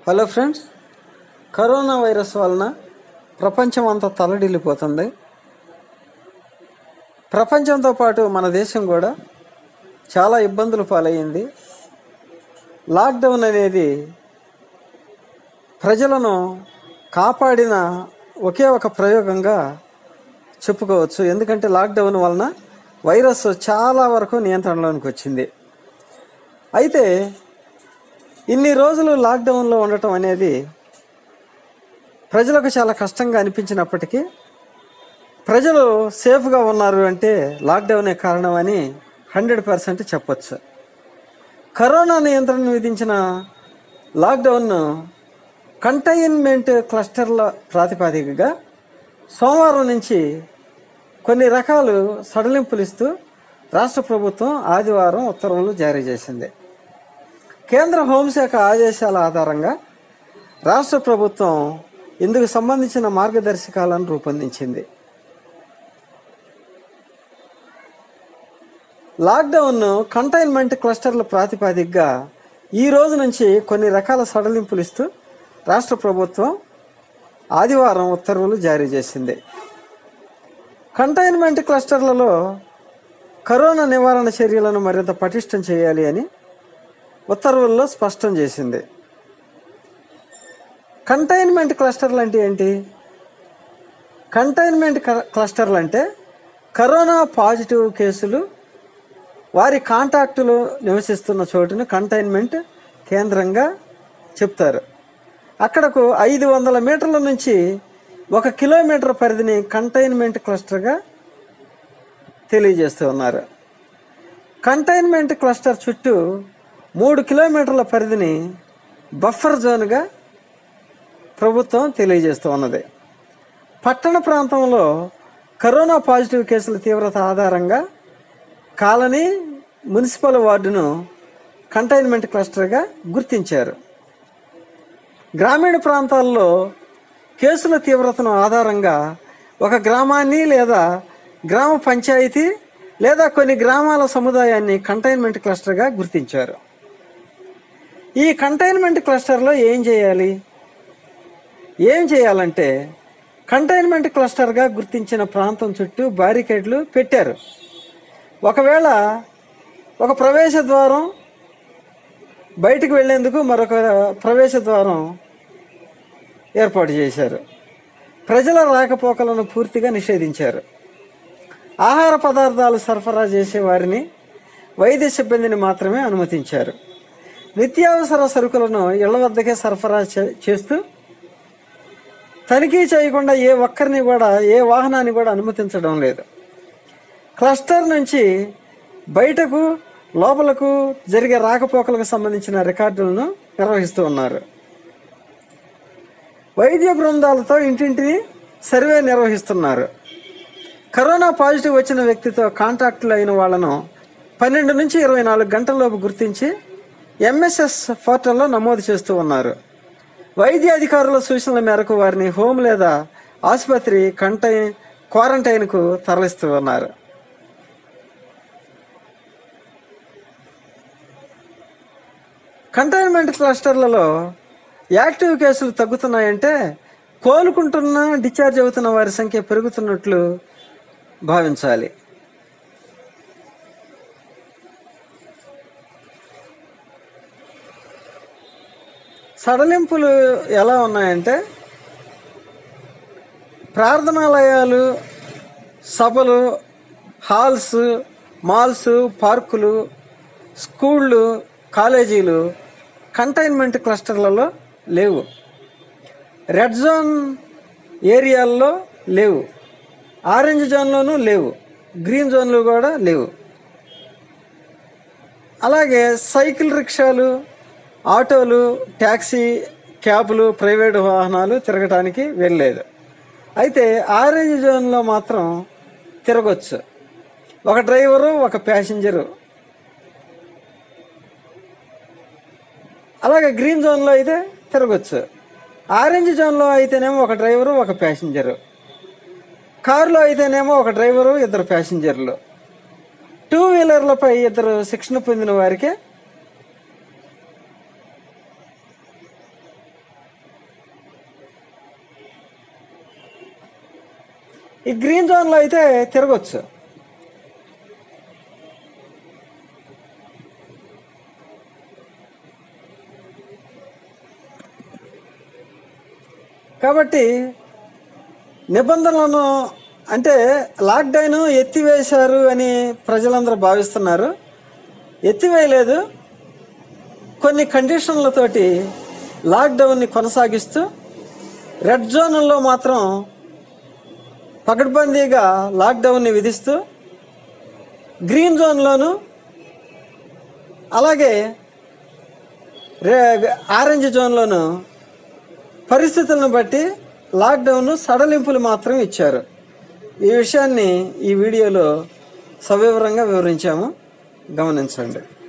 hello friends corona virus వలన ప్రపంచం అంతా తలడిల్లిపోతుంది ప్రపంచంతో పాటు మన దేశం కూడా చాలా ఇబ్బందులు పాలయ్యింది లాక్డౌన్ అనేది ప్రజలను కాపాడిన ఒకే ఒక ప్రయోగంగా చెప్పుకోవచ్చు ఎందుకంటే లాక్డౌన్ వలన వైరస్ చాలా వరకు నియంత్రణలోనికి వచ్చింది అయితే ఇన్ని రోజులు లాక్డౌన్లో ఉండటం అనేది ప్రజలకు చాలా కష్టంగా అనిపించినప్పటికీ ప్రజలు సేఫ్గా ఉన్నారు అంటే లాక్డౌనే కారణం అని హండ్రెడ్ పర్సెంట్ చెప్పొచ్చు కరోనా నియంత్రణ విధించిన లాక్డౌన్ను కంటైన్మెంట్ క్లస్టర్ల ప్రాతిపదికగా సోమవారం నుంచి కొన్ని రకాలు సడలింపులు ఇస్తూ రాష్ట్ర ప్రభుత్వం ఆదివారం ఉత్తర్వులు జారీ చేసింది కేంద్ర హోంశాఖ ఆదేశాల ఆధారంగా రాష్ట్ర ప్రభుత్వం ఇందుకు సంబంధించిన మార్గదర్శకాలను రూపొందించింది లాక్డౌన్ కంటైన్మెంట్ క్లస్టర్ల ప్రాతిపదికగా ఈ రోజు నుంచి కొన్ని రకాల సడలింపులు ఇస్తూ రాష్ట్ర ప్రభుత్వం ఆదివారం ఉత్తర్వులు జారీ చేసింది కంటైన్మెంట్ క్లస్టర్లలో కరోనా నివారణ చర్యలను మరింత పటిష్టం చేయాలి అని ఉత్తర్వుల్లో స్పష్టం చేసింది కంటైన్మెంట్ క్లస్టర్లు అంటే ఏంటి కంటైన్మెంట్ క- క్లస్టర్లు అంటే కరోనా పాజిటివ్ కేసులు వారి కాంటాక్టులు నివసిస్తున్న చోటును కంటైన్మెంట్ కేంద్రంగా చెప్తారు అక్కడకు ఐదు వందల మీటర్ల నుంచి ఒక కిలోమీటర్ పరిధిని కంటైన్మెంట్ క్లస్టర్గా తెలియజేస్తూ ఉన్నారు కంటైన్మెంట్ క్లస్టర్ చుట్టూ మూడు కిలోమీటర్ల పరిధిని బఫర్ జోన్గా ప్రభుత్వం తెలియజేస్తూ ఉన్నది పట్టణ ప్రాంతంలో కరోనా పాజిటివ్ కేసుల తీవ్రత ఆధారంగా కాలనీ మున్సిపల్ వార్డును కంటైన్మెంట్ క్లస్టర్గా గుర్తించారు గ్రామీణ ప్రాంతాల్లో కేసుల తీవ్రతను ఆధారంగా ఒక గ్రామాన్ని లేదా గ్రామ పంచాయతీ లేదా కొన్ని గ్రామాల సముదాయాన్ని కంటైన్మెంట్ క్లస్టర్గా గుర్తించారు ఈ కంటైన్మెంట్ క్లస్టర్లో ఏం చేయాలి ఏం చేయాలంటే కంటైన్మెంట్ క్లస్టర్గా గుర్తించిన ప్రాంతం చుట్టూ బారికేడ్లు పెట్టారు ఒకవేళ ఒక ప్రవేశ ద్వారం బయటికి వెళ్లేందుకు మరొక ప్రవేశ ద్వారం ఏర్పాటు చేశారు ప్రజల రాకపోకలను పూర్తిగా నిషేధించారు ఆహార పదార్థాలు సరఫరా చేసే వారిని వైద్య సిబ్బందిని మాత్రమే అనుమతించారు నిత్యావసర సరుకులను ఇళ్ల వద్దకే సరఫరా చే- చేస్తూ తనిఖీ చేయకుండా ఏ ఒక్కరిని కూడా ఏ వాహనాన్ని కూడా అనుమతించడం లేదు క్లస్టర్ నుంచి బయటకు లోపలకు జరిగే రాకపోకలకు సంబంధించిన రికార్డులను నిర్వహిస్తూ ఉన్నారు వైద్య బృందాలతో ఇంటింటిని సర్వే నిర్వహిస్తున్నారు కరోనా పాజిటివ్ వచ్చిన వ్యక్తితో కాంటాక్ట్లు అయిన వాళ్ళను పన్నెండు నుంచి ఇరవై నాలుగు గంటల్లోపు గుర్తించి ఎంఎస్ఎస్ పోర్టల్లో నమోదు చేస్తూ ఉన్నారు వైద్య అధికారుల సూచనల మేరకు వారిని హోమ్ లేదా ఆసుపత్రి కంటైన్ క్వారంటైన్కు తరలిస్తూ ఉన్నారు కంటైన్మెంట్ క్లస్టర్లలో యాక్టివ్ కేసులు తగ్గుతున్నాయంటే కోలుకుంటున్న డిశ్చార్జ్ అవుతున్న వారి సంఖ్య పెరుగుతున్నట్లు భావించాలి సడలింపులు ఎలా ఉన్నాయంటే ప్రార్థనాలయాలు సభలు హాల్స్ మాల్స్ పార్కులు స్కూళ్ళు కాలేజీలు కంటైన్మెంట్ క్లస్టర్లలో లేవు రెడ్ జోన్ ఏరియాల్లో లేవు ఆరెంజ్ జోన్లోనూ లేవు గ్రీన్ జోన్లు కూడా లేవు అలాగే సైకిల్ రిక్షాలు ఆటోలు ట్యాక్సీ క్యాబులు ప్రైవేటు వాహనాలు తిరగటానికి వెళ్ళలేదు అయితే ఆరెంజ్ జోన్లో మాత్రం తిరగొచ్చు ఒక డ్రైవరు ఒక ప్యాసింజరు అలాగే గ్రీన్ జోన్లో అయితే తిరగొచ్చు ఆరెంజ్ జోన్లో అయితేనేమో ఒక డ్రైవరు ఒక ప్యాసింజరు కారులో అయితేనేమో ఒక డ్రైవరు ఇద్దరు ప్యాసింజర్లు టూ వీలర్లపై ఇద్దరు శిక్షణ పొందిన వారికి ఈ గ్రీన్ జోన్లో అయితే తిరగచ్చు కాబట్టి నిబంధనలను అంటే లాక్డౌన్ ఎత్తివేశారు అని ప్రజలందరూ భావిస్తున్నారు ఎత్తివేయలేదు కొన్ని కండిషన్లతోటి లాక్డౌన్ని కొనసాగిస్తూ రెడ్ జోన్లో మాత్రం పకడ్బందీగా లాక్డౌన్ని విధిస్తూ గ్రీన్ జోన్లోను అలాగే రే ఆరెంజ్ జోన్లోను పరిస్థితులను బట్టి లాక్డౌన్ సడలింపులు మాత్రం ఇచ్చారు ఈ విషయాన్ని ఈ వీడియోలో సవివరంగా వివరించాము గమనించండి